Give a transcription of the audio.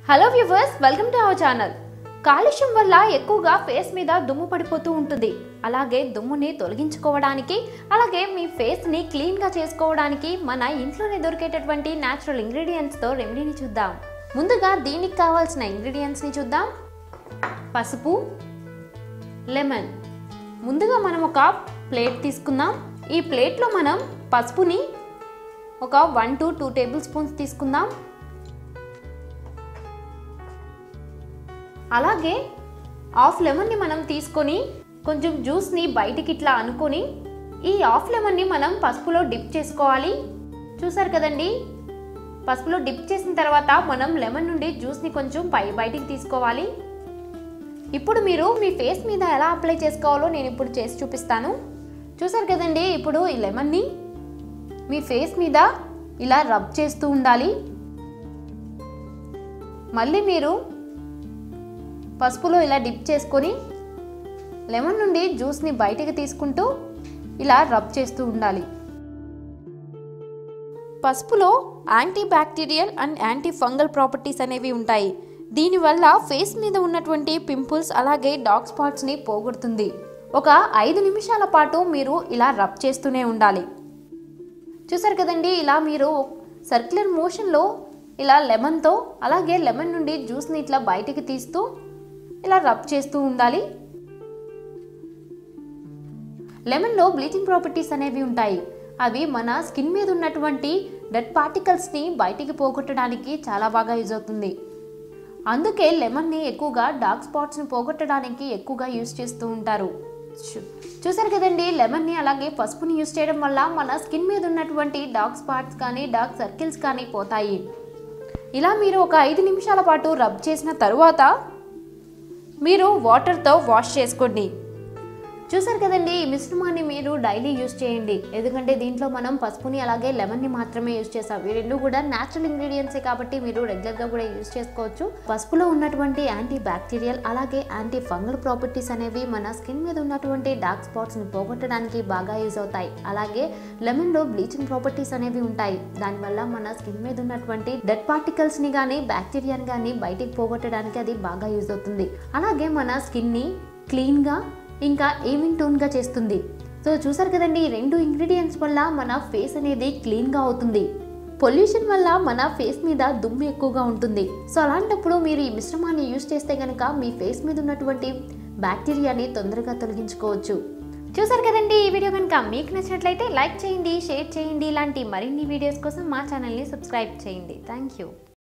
hello viewers welcome to our channel కాలుష్యం వల్ల ఎక్కువగా ఫేస్ మీద దుమ్ము పడిపోతూ ఉంటుంది అలాగే దుమ్ముని తొలగించుకోవడానికి అలాగే మీ ఫేస్ని క్లీన్గా చేసుకోవడానికి మన ఇంట్లోనే దొరికేటటువంటి న్యాచురల్ ఇంగ్రీడియంట్స్తో రెమెడీని చూద్దాం ముందుగా దీనికి కావాల్సిన ఇంగ్రీడియంట్స్ని చూద్దాం పసుపు లెమన్ ముందుగా మనం ఒక ప్లేట్ తీసుకుందాం ఈ ప్లేట్లో మనం పసుపుని ఒక one to two tablespoons తీసుకుందాం అలాగే హాఫ్ లెమన్ని మనం తీసుకొని కొంచెం జ్యూస్ని బయటికి ఇట్లా అనుకొని ఈ హాఫ్ లెమన్ని మనం పసుపులో డిప్ చేసుకోవాలి చూసారు కదండి పసుపులో డిప్ చేసిన తర్వాత మనం లెమన్ నుండి జ్యూస్ని కొంచెం పై బయటికి తీసుకోవాలి ఇప్పుడు మీరు మీ ఫేస్ మీద ఎలా అప్లై చేసుకోవాలో నేను ఇప్పుడు చేసి చూపిస్తాను చూసారు కదండి ఇప్పుడు ఈ లెమన్ని మీ ఫేస్ మీద ఇలా రబ్ చేస్తూ ఉండాలి మళ్ళీ మీరు పసుపులో ఇలా డిప్ చేసుకొని లెమన్ నుండి జ్యూస్ని బయటికి తీసుకుంటూ ఇలా రబ్ చేస్తూ ఉండాలి పసుపులో antibacterial and antifungal properties అనేవి ఉంటాయి దీనివల్ల ఫేస్ మీద ఉన్నటువంటి పింపుల్స్ అలాగే డార్క్ స్పాట్స్ని పోగొడుతుంది ఒక ఐదు నిమిషాల పాటు మీరు ఇలా రబ్ చేస్తూనే ఉండాలి చూసారు కదండి ఇలా మీరు సర్క్యులర్ మోషన్లో ఇలా లెమన్తో అలాగే లెమన్ నుండి జ్యూస్ని ఇట్లా బయటికి తీస్తూ ఇలా రబ్ చేస్తూ ఉండాలి లెమన్లో బ్లీచింగ్ ప్రాపర్టీస్ అనేవి ఉంటాయి అవి మన స్కిన్ మీద ఉన్నటువంటి డెడ్ పార్టికల్స్ని బయటికి పోగొట్టడానికి చాలా బాగా యూజ్ అవుతుంది అందుకే లెమన్ని ఎక్కువగా డార్క్ స్పాట్స్ని పోగొట్టడానికి ఎక్కువగా యూజ్ చేస్తూ ఉంటారు చూ- చూసారు కదండి లెమన్ని అలాగే పసుపుని యూజ్ చేయడం వల్ల మన స్కిన్ మీద ఉన్నటువంటి డార్క్ స్పాట్స్ కానీ డార్క్ సర్కిల్స్ కానీ పోతాయి ఇలా మీరు ఒక ఐదు నిమిషాల పాటు రబ్ చేసిన తరువాత మీరు వాటర్తో వాష్ చేసుకోండి చూసారు కదండి ఈ మిశ్రమాన్ని మీరు డైలీ యూస్ చేయండి ఎందుకంటే దీంట్లో మనం పసుపుని అలాగే లెమన్ని మాత్రమే యూస్ చేస్తాం ఈ రెండు కూడా న్యాచురల్ ఇంగ్రీడియంట్సే కాబట్టి మీరు రెగ్యులర్గా కూడా యూస్ చేసుకోవచ్చు పసుపులో ఉన్నటువంటి యాంటీ బ్యాక్టీరియల్ అలాగే యాంటీ ఫంగల్ ప్రాపర్టీస్ అనేవి మన స్కిన్ మీద ఉన్నటువంటి డార్క్ స్పాట్స్ని పోగొట్టడానికి బాగా యూజ్ అవుతాయి అలాగే లెమన్లో బ్లీచింగ్ ప్రాపర్టీస్ అనేవి ఉంటాయి దానివల్ల మన స్కిన్ మీద ఉన్నటువంటి డెడ్ పార్టికల్స్ని కానీ బ్యాక్టీరియాని కానీ బయటికి పోగొట్టడానికి అది బాగా యూజ్ అవుతుంది అలాగే మన స్కిన్ని క్లీన్గా ఇంకా ఏవింగ్ టోన్గా చేస్తుంది సో చూసారు కదండి ఈ రెండు ఇంగ్రీడియంట్స్ వల్ల మన ఫేస్ అనేది క్లీన్గా అవుతుంది పొల్యూషన్ వల్ల మన ఫేస్ మీద దుమ్ము ఎక్కువగా ఉంటుంది సో అలాంటప్పుడు మీరు ఈ మిశ్రమాన్ని యూజ్ చేస్తే కనుక మీ ఫేస్ మీద ఉన్నటువంటి బ్యాక్టీరియాని తొందరగా తొలగించుకోవచ్చు చూసారు కదండి ఈ వీడియో కనుక మీకు నచ్చినట్లయితే లైక్ చేయండి షేర్ చేయండి ఇలాంటి మరిన్ని వీడియోస్ కోసం మా ఛానల్ని సబ్స్క్రైబ్ చేయండి థ్యాంక్ యూ